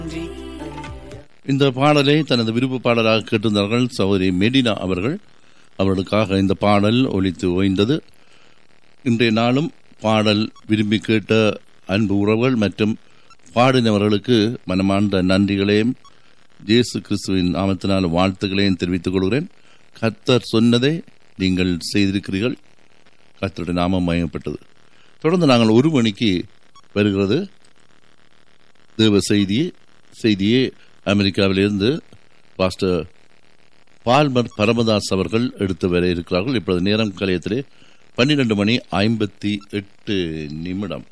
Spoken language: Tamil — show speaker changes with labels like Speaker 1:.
Speaker 1: இந்த பாடலை தனது விருப்ப பாடலாக கேட்டிருந்தார்கள் சகோதரி மெடினா அவர்கள் அவர்களுக்காக இந்த பாடல் ஒலித்து ஓய்ந்தது இன்றைய நாளும் பாடல் விரும்பி கேட்ட அன்பு உறவுகள் மற்றும் பாடினவர்களுக்கு மனமார்ந்த நன்றிகளையும் இயேசு கிறிஸ்துவின் நாமத்தினால் வாழ்த்துக்களையும் தெரிவித்துக் கொள்கிறேன் கர்த்தர் சொன்னதை நீங்கள் செய்திருக்கிறீர்கள் கர்த்தருடைய நாமம் மயப்பட்டது தொடர்ந்து நாங்கள் ஒரு மணிக்கு வருகிறது தேவ செய்தி செய்தியே அமெரிக்காவிலிருந்து பாஸ்டர் பால்மர் பரமதாஸ் அவர்கள் எடுத்து வர இருக்கிறார்கள் இப்பொழுது நேரம் கலையத்திலே பன்னிரண்டு மணி ஐம்பத்தி எட்டு நிமிடம்